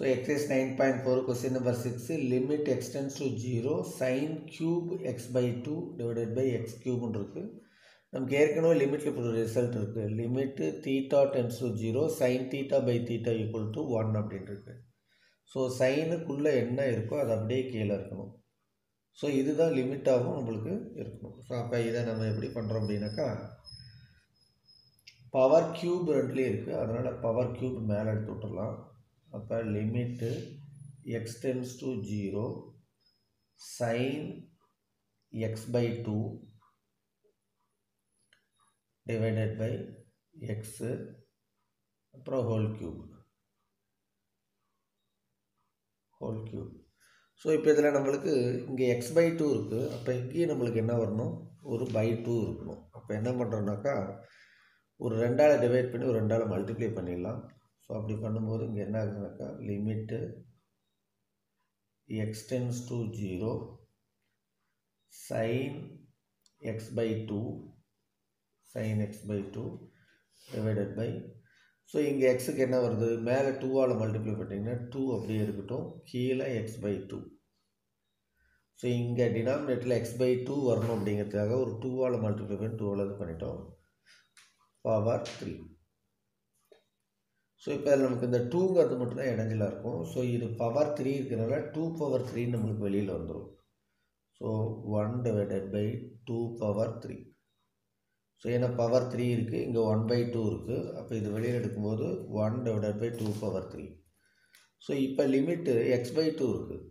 so exercise nine point four question number six limit x tends to zero sine cube x by two divided by x கியூப்னு இருக்குது நமக்கு ஏற்கனவே லிமிட்டில் இப்போ ஒரு ரிசல்ட் இருக்குது limit theta tends to zero sine theta by theta equal to one அப்படின்னு இருக்கு ஸோ சைனுக்குள்ளே என்ன இருக்கோ அது அப்படியே கீழே இருக்கணும் ஸோ இதுதான் லிமிட்டாகவும் நம்மளுக்கு இருக்கணும் ஸோ அப்போ இதை நம்ம எப்படி பண்ணுறோம் அப்படின்னாக்கா பவர் க்யூப் ரெண்டுலேயும் இருக்குது அதனால் பவர் க்யூப் மேலே எடுத்து விட்டுறலாம் அப்போ limit x tends to zero sine x by two divided by x அப்புறம் whole cube whole cube so இப்போ இதில் நம்மளுக்கு இங்கே எக்ஸ் பை டூ இருக்குது அப்போ இங்கேயும் நம்மளுக்கு என்ன வரணும் ஒரு பை டூ இருக்கணும் அப்போ என்ன பண்ணுறோன்னாக்கா ஒரு ரெண்டால் டிவைட் பண்ணி ஒரு ரெண்டால் மல்டிப்ளை பண்ணிடலாம் ஸோ அப்படி பண்ணும்போது இங்கே என்ன ஆகுதுனாக்கா limit x tends to zero sine x by two sine x by two divided by so இங்கே எக்ஸுக்கு என்ன வருது மேலே டூவால் மல்டிப்ளை பண்ணிங்கன்னா டூ அப்படியே இருக்கட்டும் கீழே எக்ஸ் பை டூ ஸோ இங்கே டினாமினேட்டில் எக்ஸ் பை டூ வரணும் அப்படிங்கிறதுக்காக ஒரு டூவால் மல்டிப்ளை பண்ணி டூவால் இது பண்ணிட்டோம் பவர் த்ரீ ஸோ இப்போ அதில் நமக்கு இந்த டூங்கிறது மட்டும்தான் இடைஞ்சலாக இருக்கும் ஸோ இது பவர் த்ரீ இருக்கிறனால டூ பவர் த்ரீ நம்மளுக்கு வெளியில் வந்துடும் so one divided by two power three so ஏன்னா பவர் த்ரீ இருக்குது இங்கே ஒன் பை டூ இருக்குது அப்போ இது வெளியில் எடுக்கும்போது one divided by two power three so இப்போ லிமிட்டு எக்ஸ் பை டூ இருக்குது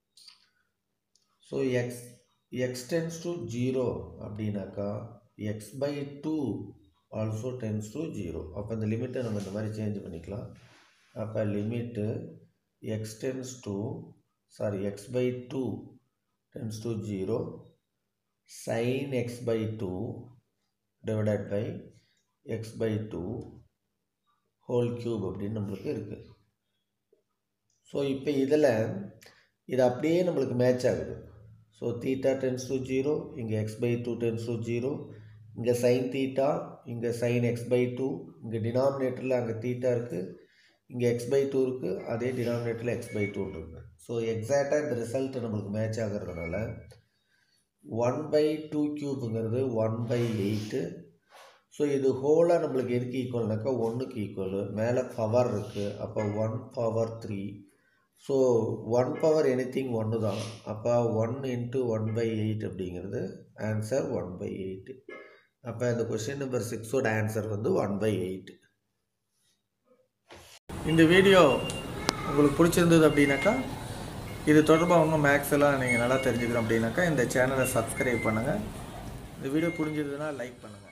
so x x tends to zero அப்படின்னாக்கா x by two also tends to zero அப்போ இந்த லிமிட்டை நம்ம இந்த மாதிரி சேஞ்ச் பண்ணிக்கலாம் அப்போ limit x tends to sorry x by two tends to zero sine x by two divided by x by two whole cube அப்படின்னு நம்மளுக்கு இருக்குது ஸோ இப்போ இதில் இது அப்படியே நம்மளுக்கு மேட்ச் ஆகுது so theta tends to zero இங்கே x by two tends to zero இங்கே சைன் தீட்டா இங்கே சைன் எக்ஸ் பை டூ இங்கே டினாமினேட்டரில் அங்கே தீட்டா இருக்குது இங்கே எக்ஸ் பை டூ இருக்குது அதே டினாமினேட்டரில் எக்ஸ் பை டூ இருக்குது ஸோ எக்ஸாக்டாக இந்த ரிசல்ட் நம்மளுக்கு மேட்ச் ஆகிறதுனால ஒன் பை டூ க்யூப்புங்கிறது ஒன் பை எயிட்டு ஸோ இது ஹோலாக நம்மளுக்கு எதுக்கு ஈக்குவல்னாக்கா ஒன்றுக்கு ஈக்குவல் மேலே பவர் இருக்குது அப்போ one power three so one power anything ஒன்று தான் அப்போ one into one by eight அப்படிங்கிறது ஆன்சர் ஒன் பை எயிட்டு அப்போ இந்த கொஷின் நம்பர் சிக்ஸோட ஆன்சர் வந்து ஒன் பை எயிட் இந்த வீடியோ உங்களுக்கு பிடிச்சிருந்தது அப்படின்னாக்கா இது தொடர்பாக இன்னும் மேக்ஸ் எல்லாம் நீங்கள் நல்லா தெரிஞ்சுக்கணும் அப்படின்னாக்கா இந்த சேனலை சப்ஸ்கிரைப் பண்ணுங்கள் இந்த வீடியோ புரிஞ்சதுன்னா லைக் பண்ணுங்கள்